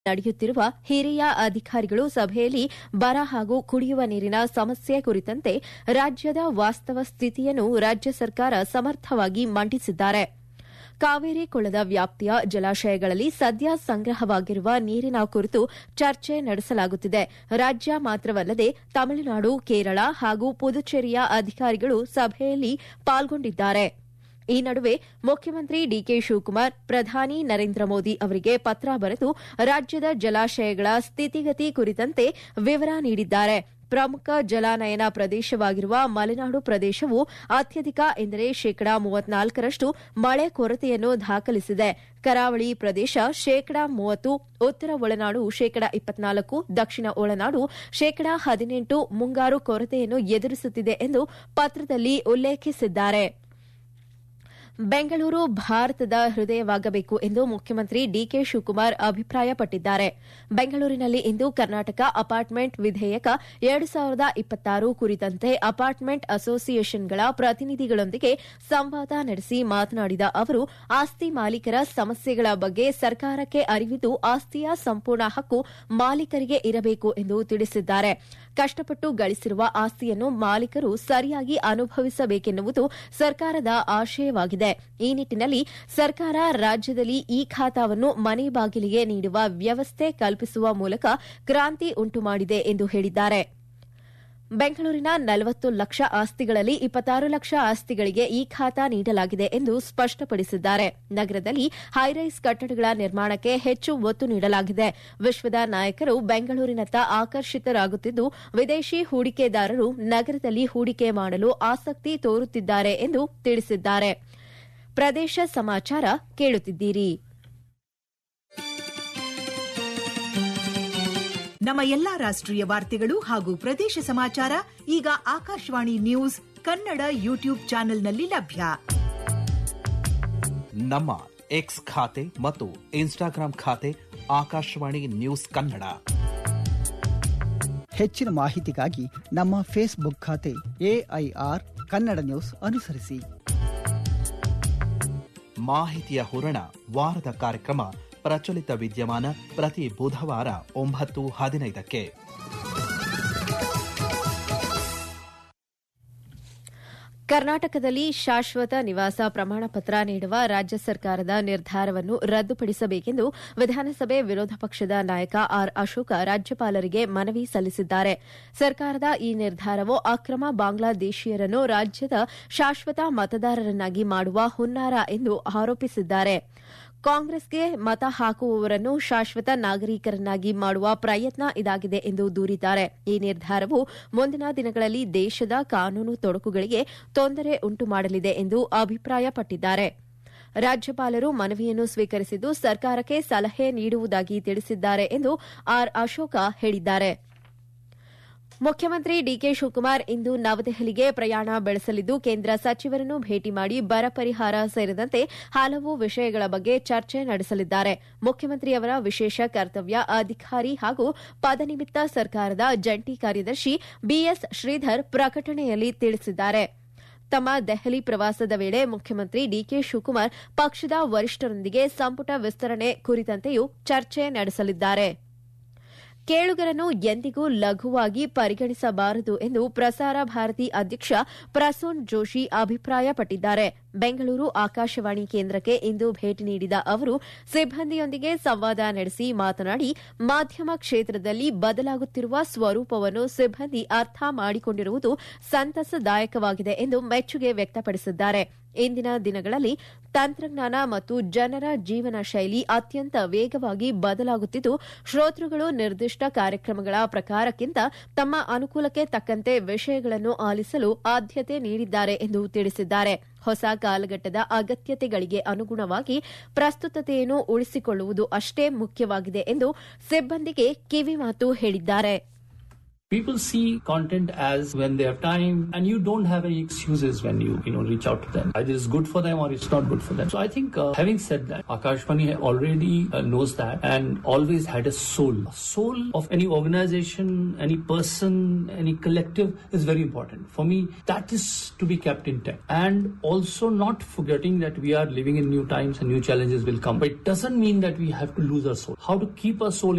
ನಡೆಯುತ್ತಿರುವ ಹಿರಿಯ ಅಧಿಕಾರಿಗಳು ಸಭೆಯಲ್ಲಿ ಬರ ಹಾಗೂ ಕುಡಿಯುವ ನೀರಿನ ಸಮಸ್ಯೆ ಕುರಿತಂತೆ ರಾಜ್ಯದ ವಾಸ್ತವ ಸ್ಥಿತಿಯನ್ನು ರಾಜ್ಯ ಸರ್ಕಾರ ಸಮರ್ಥವಾಗಿ ಮಂಡಿಸಿದ್ದಾರೆ ಕಾವೇರಿ ಕೊಳ್ಳದ ವ್ಯಾಪ್ತಿಯ ಜಲಾಶಯಗಳಲ್ಲಿ ಸದ್ಯ ಸಂಗ್ರಹವಾಗಿರುವ ನೀರಿನ ಕುರಿತು ಚರ್ಚೆ ನಡೆಸಲಾಗುತ್ತಿದೆ ರಾಜ್ಯ ಮಾತ್ರವಲ್ಲದೆ ತಮಿಳುನಾಡು ಕೇರಳ ಹಾಗೂ ಪುದುಚೇರಿಯ ಅಧಿಕಾರಿಗಳು ಸಭೆಯಲ್ಲಿ ಪಾಲ್ಗೊಂಡಿದ್ದಾರೆ ಈ ನಡುವೆ ಮುಖ್ಯಮಂತ್ರಿ ಡಿಕೆ ಶಿವಕುಮಾರ್ ಪ್ರಧಾನಿ ನರೇಂದ್ರ ಮೋದಿ ಅವರಿಗೆ ಪತ್ರ ಬರೆದು ರಾಜ್ಯದ ಜಲಾಶಯಗಳ ಸ್ಥಿತಿಗತಿ ಕುರಿತಂತೆ ವಿವರ ನೀಡಿದ್ದಾರೆ ಪ್ರಮುಖ ಜಲಾನಯನ ಪ್ರದೇಶವಾಗಿರುವ ಮಲೆನಾಡು ಪ್ರದೇಶವು ಅತ್ಯಧಿಕ ಎಂದರೆ ಶೇಕಡಾ ಮೂವತ್ನಾಲ್ಕರಷ್ಟು ಮಳೆ ಕೊರತೆಯನ್ನು ದಾಖಲಿಸಿದೆ ಕರಾವಳಿ ಪ್ರದೇಶ ಶೇಕಡಾ ಮೂವತ್ತು ಉತ್ತರ ಒಳನಾಡು ಶೇಕಡಾ ಇಪ್ಪತ್ನಾಲ್ಕು ದಕ್ಷಿಣ ಒಳನಾಡು ಶೇಕಡಾ ಹದಿನೆಂಟು ಮುಂಗಾರು ಕೊರತೆಯನ್ನು ಎದುರಿಸುತ್ತಿದೆ ಎಂದು ಪತ್ರದಲ್ಲಿ ಉಲ್ಲೇಖಿಸಿದ್ದಾರೆ ಬೆಂಗಳೂರು ಭಾರತದ ಹೃದಯವಾಗಬೇಕು ಎಂದು ಮುಖ್ಯಮಂತ್ರಿ ಡಿಕೆ ಶಿವಕುಮಾರ್ ಅಭಿಪ್ರಾಯಪಟ್ಟಿದ್ದಾರೆ ಬೆಂಗಳೂರಿನಲ್ಲಿ ಇಂದು ಕರ್ನಾಟಕ ಅಪಾರ್ಟ್ಮೆಂಟ್ ವಿಧೇಯಕ ಎರಡು ಸಾವಿರದ ಇಪ್ಪತ್ತಾರು ಕುರಿತಂತೆ ಅಪಾರ್ಟ್ಮೆಂಟ್ ಅಸೋಸಿಯೇಷನ್ಗಳ ಪ್ರತಿನಿಧಿಗಳೊಂದಿಗೆ ಸಂವಾದ ನಡೆಸಿ ಮಾತನಾಡಿದ ಅವರು ಆಸ್ತಿ ಮಾಲೀಕರ ಸಮಸ್ಯೆಗಳ ಬಗ್ಗೆ ಸರ್ಕಾರಕ್ಕೆ ಅರಿವಿದ್ದು ಆಸ್ತಿಯ ಸಂಪೂರ್ಣ ಹಕ್ಕು ಮಾಲೀಕರಿಗೆ ಇರಬೇಕು ಎಂದು ತಿಳಿಸಿದ್ದಾರೆ ಕಷ್ಟಪಟ್ಟು ಗಳಿಸಿರುವ ಆಸ್ತಿಯನ್ನು ಮಾಲೀಕರು ಸರಿಯಾಗಿ ಅನುಭವಿಸಬೇಕೆನ್ನುವುದು ಸರ್ಕಾರದ ಆಶಯವಾಗಿದೆ ಈ ನಿಟ್ಟಿನಲ್ಲಿ ಸರ್ಕಾರ ರಾಜ್ಯದಲ್ಲಿ ಈ ಖಾತಾವನ್ನು ಮನೆ ಬಾಗಿಲಿಗೆ ನೀಡುವ ವ್ಯವಸ್ಥೆ ಕಲ್ಪಿಸುವ ಮೂಲಕ ಕ್ರಾಂತಿ ಉಂಟು ಮಾಡಿದೆ ಎಂದು ಹೇಳಿದ್ದಾರೆ ಬೆಂಗಳೂರಿನ ನಲವತ್ತು ಲಕ್ಷ ಆಸ್ತಿಗಳಲ್ಲಿ ಇಪ್ಪತ್ತಾರು ಲಕ್ಷ ಆಸ್ತಿಗಳಿಗೆ ಈ ಖಾತಾ ನೀಡಲಾಗಿದೆ ಎಂದು ಸ್ಪಷ್ಟಪಡಿಸಿದ್ದಾರೆ ನಗರದಲ್ಲಿ ಹೈರೈಸ್ ಕಟ್ಟಡಗಳ ನಿರ್ಮಾಣಕ್ಕೆ ಹೆಚ್ಚು ಒತ್ತು ನೀಡಲಾಗಿದೆ ವಿಶ್ವದ ನಾಯಕರು ಬೆಂಗಳೂರಿನತ್ತ ಆಕರ್ಷಿತರಾಗುತ್ತಿದ್ದು ವಿದೇಶಿ ಹೂಡಿಕೆದಾರರು ನಗರದಲ್ಲಿ ಹೂಡಿಕೆ ಮಾಡಲು ಆಸಕ್ತಿ ತೋರುತ್ತಿದ್ದಾರೆ ಎಂದು ತಿಳಿಸಿದ್ದಾರೆ ಪ್ರದೇಶ ಸಮಾಚಾರ ಕೇಳುತ್ತಿದ್ದೀರಿ ನಮ್ಮ ಎಲ್ಲಾ ರಾಷ್ಟ್ರೀಯ ವಾರ್ತೆಗಳು ಹಾಗೂ ಪ್ರದೇಶ ಸಮಾಚಾರ ಈಗ ಆಕಾಶವಾಣಿ ನ್ಯೂಸ್ ಕನ್ನಡ ಯೂಟ್ಯೂಬ್ ಚಾನೆಲ್ನಲ್ಲಿ ಲಭ್ಯ ನಮ್ಮ ಎಕ್ಸ್ ಖಾತೆ ಮತ್ತು ಇನ್ಸ್ಟಾಗ್ರಾಂ ಖಾತೆ ಆಕಾಶವಾಣಿ ನ್ಯೂಸ್ ಕನ್ನಡ ಹೆಚ್ಚಿನ ಮಾಹಿತಿಗಾಗಿ ನಮ್ಮ ಫೇಸ್ಬುಕ್ ಖಾತೆ ಎಐಆರ್ ಕನ್ನಡ ನ್ಯೂಸ್ ಅನುಸರಿಸಿ ಮಾಹಿತಿಯ ಹೂರಣ ವಾರದ ಕಾರ್ಯಕ್ರಮ ಪ್ರಚಲಿತ ವಿದ್ಯಮಾನ ಪ್ರತಿ ಬುಧವಾರ ಒಂಬತ್ತು ಹದಿನೈದಕ್ಕೆ ಕರ್ನಾಟಕದಲ್ಲಿ ಶಾಶ್ವತ ನಿವಾಸ ಪ್ರಮಾಣ ಪತ್ರ ನೀಡುವ ರಾಜ್ಯ ಸರ್ಕಾರದ ನಿರ್ಧಾರವನ್ನು ರದ್ದುಪಡಿಸಬೇಕೆಂದು ವಿಧಾನಸಭೆ ವಿರೋಧ ಪಕ್ಷದ ನಾಯಕ ಆರ್ ಅಶೋಕ ರಾಜ್ಯಪಾಲರಿಗೆ ಮನವಿ ಸಲ್ಲಿಸಿದ್ದಾರೆ ಸರ್ಕಾರದ ಈ ನಿರ್ಧಾರವು ಅಕ್ರಮ ಬಾಂಗ್ಲಾದೇಶೀಯರನ್ನು ರಾಜ್ಯದ ಶಾಶ್ವತ ಮತದಾರರನ್ನಾಗಿ ಮಾಡುವ ಹುನ್ನಾರ ಎಂದು ಆರೋಪಿಸಿದ್ದಾರೆ ಕಾಂಗ್ರೆಸ್ಗೆ ಮತ ಹಾಕುವವರನ್ನು ಶಾಶ್ವತ ನಾಗರಿಕರನ್ನಾಗಿ ಮಾಡುವ ಪ್ರಯತ್ನ ಇದಾಗಿದೆ ಎಂದು ದೂರಿದ್ದಾರೆ ಈ ನಿರ್ಧಾರವು ಮುಂದಿನ ದಿನಗಳಲ್ಲಿ ದೇಶದ ಕಾನೂನು ತೊಡಕುಗಳಿಗೆ ತೊಂದರೆ ಉಂಟು ಮಾಡಲಿದೆ ಎಂದು ಅಭಿಪ್ರಾಯಪಟ್ಟಿದ್ದಾರೆ ರಾಜ್ಯಪಾಲರು ಮನವಿಯನ್ನು ಸ್ವೀಕರಿಸಿದ್ದು ಸರ್ಕಾರಕ್ಕೆ ಸಲಹೆ ನೀಡುವುದಾಗಿ ತಿಳಿಸಿದ್ದಾರೆ ಎಂದು ಆರ್ ಅಶೋಕ ಹೇಳಿದ್ದಾರೆ ಮುಖ್ಯಮಂತ್ರಿ ಡಿಕೆ ಶಿವಕುಮಾರ್ ಇಂದು ನವದೆಹಲಿಗೆ ಪ್ರಯಾಣ ಬೆಳೆಸಲಿದ್ದು ಕೇಂದ್ರ ಸಚಿವರನ್ನು ಭೇಟಿ ಮಾಡಿ ಬರ ಪರಿಹಾರ ಸೇರಿದಂತೆ ಹಲವು ವಿಷಯಗಳ ಬಗ್ಗೆ ಚರ್ಚೆ ನಡೆಸಲಿದ್ದಾರೆ ಮುಖ್ಯಮಂತ್ರಿಯವರ ವಿಶೇಷ ಕರ್ತವ್ಯ ಅಧಿಕಾರಿ ಹಾಗೂ ಪದನಿಮಿತ್ತ ಸರ್ಕಾರದ ಜಂಟಿ ಕಾರ್ಯದರ್ಶಿ ಬಿಎಸ್ ಶ್ರೀಧರ್ ಪ್ರಕಟಣೆಯಲ್ಲಿ ತಿಳಿಸಿದ್ದಾರೆ ತಮ್ಮ ದೆಹಲಿ ಪ್ರವಾಸದ ವೇಳೆ ಮುಖ್ಯಮಂತ್ರಿ ಡಿಕೆ ಶಿವಕುಮಾರ್ ಪಕ್ಷದ ವರಿಷ್ಠರೊಂದಿಗೆ ಸಂಪುಟ ವಿಸ್ತರಣೆ ಕುರಿತಂತೆಯೂ ಚರ್ಚೆ ನಡೆಸಲಿದ್ದಾರೆ ಕೇಳುಗರನ್ನು ಎಂದಿಗೂ ಲಘುವಾಗಿ ಪರಿಗಣಿಸಬಾರದು ಎಂದು ಪ್ರಸಾರ ಭಾರತಿ ಅಧ್ಯಕ್ಷ ಪ್ರಸೂನ್ ಜೋಶಿ ಅಭಿಪ್ರಾಯಪಟ್ಟಿದ್ದಾರೆ ಬೆಂಗಳೂರು ಆಕಾಶವಾಣಿ ಕೇಂದ್ರಕ್ಕೆ ಇಂದು ಭೇಟಿ ನೀಡಿದ ಅವರು ಸಿಬ್ಬಂದಿಯೊಂದಿಗೆ ಸಂವಾದ ನಡೆಸಿ ಮಾತನಾಡಿ ಮಾಧ್ಯಮ ಕ್ಷೇತ್ರದಲ್ಲಿ ಬದಲಾಗುತ್ತಿರುವ ಸ್ವರೂಪವನ್ನು ಸಿಬ್ಬಂದಿ ಅರ್ಥ ಮಾಡಿಕೊಂಡಿರುವುದು ಸಂತಸದಾಯಕವಾಗಿದೆ ಎಂದು ಮೆಚ್ಚುಗೆ ವ್ಯಕ್ತಪಡಿಸಿದ್ದಾರೆ ಇಂದಿನ ದಿನಗಳಲ್ಲಿ ತಂತ್ರಜ್ಞಾನ ಮತ್ತು ಜನರ ಜೀವನ ಶೈಲಿ ಅತ್ಯಂತ ವೇಗವಾಗಿ ಬದಲಾಗುತ್ತಿದ್ದು ಶ್ರೋತೃಗಳು ನಿರ್ದಿಷ್ಟ ಕಾರ್ಯಕ್ರಮಗಳ ಪ್ರಕಾರಕ್ಕಿಂತ ತಮ್ಮ ಅನುಕೂಲಕ್ಕೆ ತಕ್ಕಂತೆ ವಿಷಯಗಳನ್ನು ಆಲಿಸಲು ಆದ್ಯತೆ ನೀಡಿದ್ದಾರೆ ಎಂದು ತಿಳಿಸಿದ್ದಾರೆ ಹೊಸ ಕಾಲಘಟ್ಟದ ಅಗತ್ಯತೆಗಳಿಗೆ ಅನುಗುಣವಾಗಿ ಪ್ರಸ್ತುತತೆಯನ್ನು ಉಳಿಸಿಕೊಳ್ಳುವುದು ಅಷ್ಟೇ ಮುಖ್ಯವಾಗಿದೆ ಎಂದು ಸಿಬ್ಬಂದಿಗೆ ಕಿವಿಮಾತು ಹೇಳಿದ್ದಾರೆ People see content as when they have time, and you don't have any excuses when you you know reach out to them. Either it's good for them or it's not good for them. So I think, uh, having said that, Akashvani already uh, knows that and always had a soul. A soul of any organization, any person, any collective is very important. For me, that is to be kept intact, and also not forgetting that we are living in new times and new challenges will come. But it doesn't mean that we have to lose our soul. How to keep our soul